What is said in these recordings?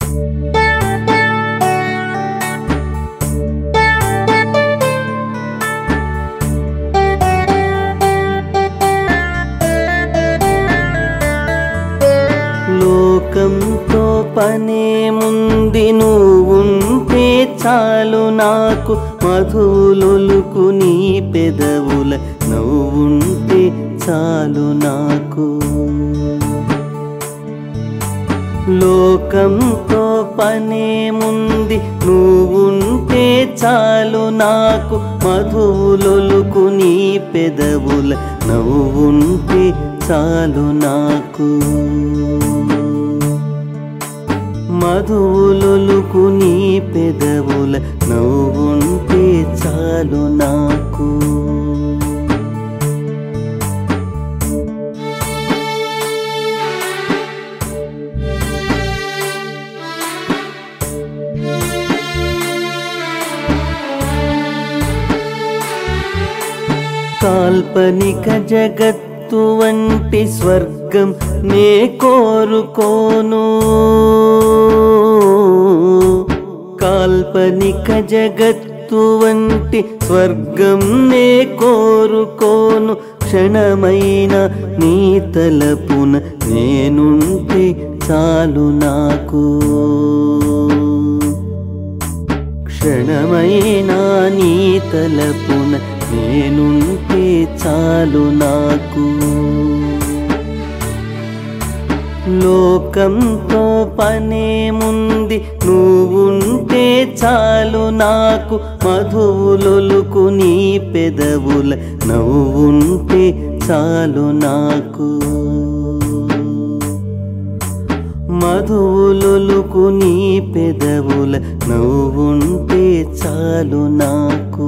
లోకంతో పనేముంది నువ్వుంటే చాలు నాకు మధులొలుకు నీ పెదవుల నవ్వుంటే చాలు నాకు లోకంతో పనేముంది నువ్వుంటే చాలు నాకు మధులొలుకు నీ పెదవుల నవ్వుంటే చాలు నాకు మధులొలుకు నీ పెదవుల నవ్వుంటే చాలు నాకు కాల్పనిక జగత్తు వంటి స్వర్గం నే కోరుకోను కాల్పనిక జగత్తు వంటి స్వర్గం నే కోరుకోను క్షణమైన నీ తలపున నేనుంటే చాలు నాకు క్షణమైనా నీ తలపున నేనుంటే చాలు నాకు లోకంతో పనేముంది నువ్వుంటే చాలు నాకు మధువులొలుకు నీ పెదవుల నవ్వుంటే చాలు నాకు మధువులొలుకు నీ పెదవుల నవ్వుంటే చాలు నాకు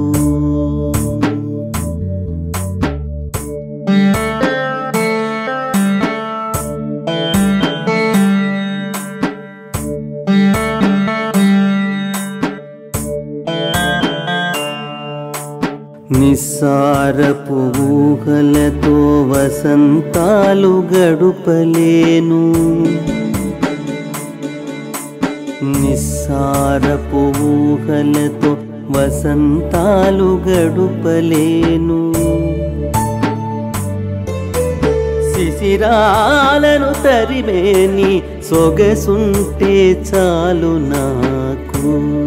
నిస్సారపు ఊహలతో వసంతాలు గడుపలేను నిస్సారపు ఊహలతో వసంతాలు గడుపలేను శిశిరాలను తరిమేని సొగసుంటే చాలు నాకు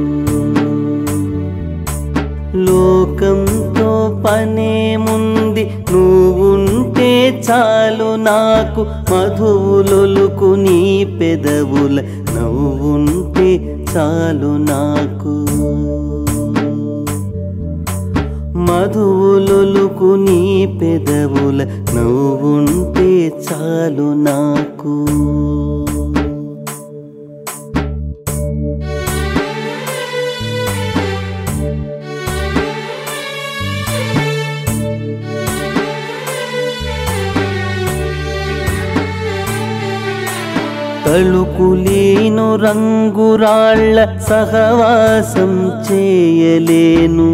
లోకంతో పనేముంది నువ్వుంటే చాలు నాకు మధువులొలుకు నీ పెదవుల నవ్వుంటే చాలు నాకు మధువులొలుకు నీ పెదవుల నవ్వుంటే చాలు నాకు తళుకులీను రంగురాళ్ళ సహవాసం చేయలేను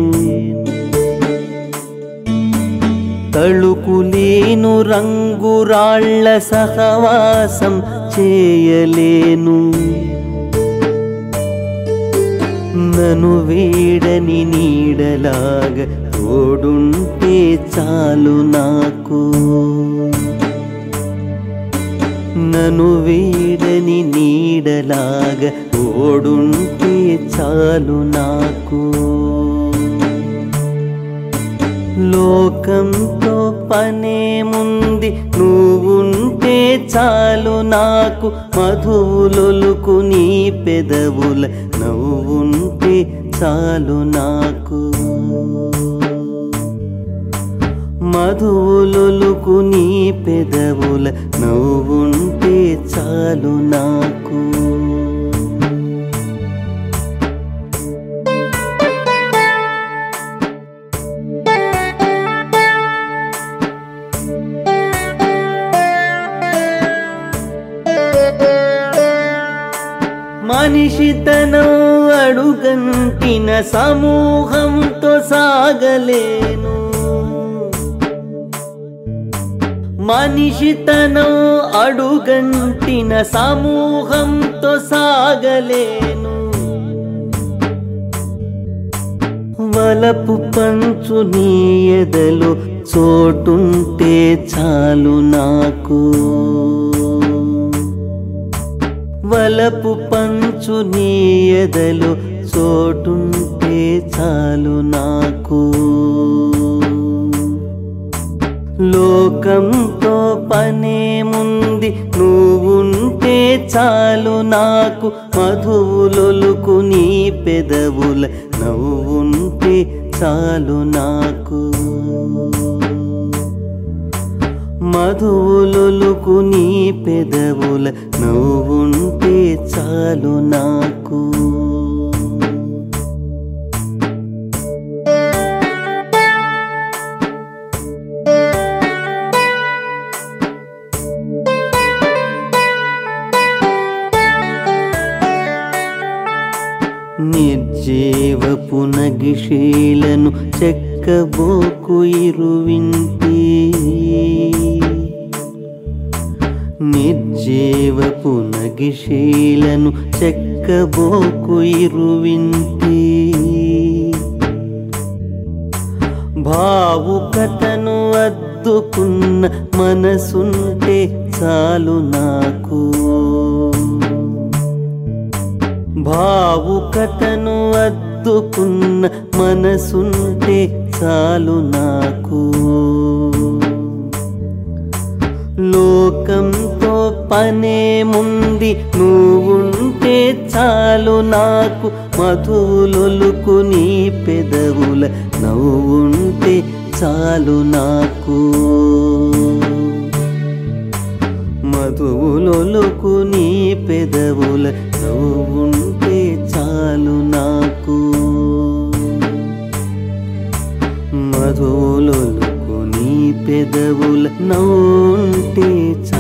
తళుకులీను రంగురాళ్ళ సహవాసం చేయలేను నను వీడని నీడలాగా తోడుంటే చాలు నాకు నను వీడని నీడలాగా ఓడుంటే చాలు నాకు లోకంతో పనేముంది నువ్వుంటే చాలు నాకు మధువులొలుకు నీ పెదవుల నవ్వుంటే చాలు నాకు మధువులొలుకు నీ పెదవుల నవ్వుంటే చాలు నాకు మనిషితనం అడుగంటిన సమూహంతో సాగలేను మనిషితనం అడుగంటిన సమూహంతో సాగలేను వలపు పంచు నీ ఎదలో చోటుంటే చాలు నాకు వలపు పంచు నీ ఎదలో చోటుంటే చాలు నాకు లోకంతో పనేముంది నువ్వుంటే చాలు నాకు మధువులొలుకు నీ పెదవుల నవ్వుంటే చాలు నాకు మధువులొలుకు నీ పెదవుల నవ్వుంటే చాలు నాకు నిర్జీవపు నగిశీలను చెక్కబోకు ఇరువింటి నిర్జీవపు నగిశీలను చెక్కబోకు ఇరువింటి భావుకతను అద్దుకున్న మనసుంటే చాలు నాకు భావుకతను అద్దుకున్న మనసుంటే చాలు నాకు లోకంతో పనేముంది నువ్వుంటే చాలు నాకు మధులొలుకు నీ పెదవుల నవ్వుంటే చాలు నాకు మధువులొలుకు నీ పెదవుల నవ్వుంటే చాలు నాకు మధువులొలుకు నీ పెదవుల నవ్వుంటే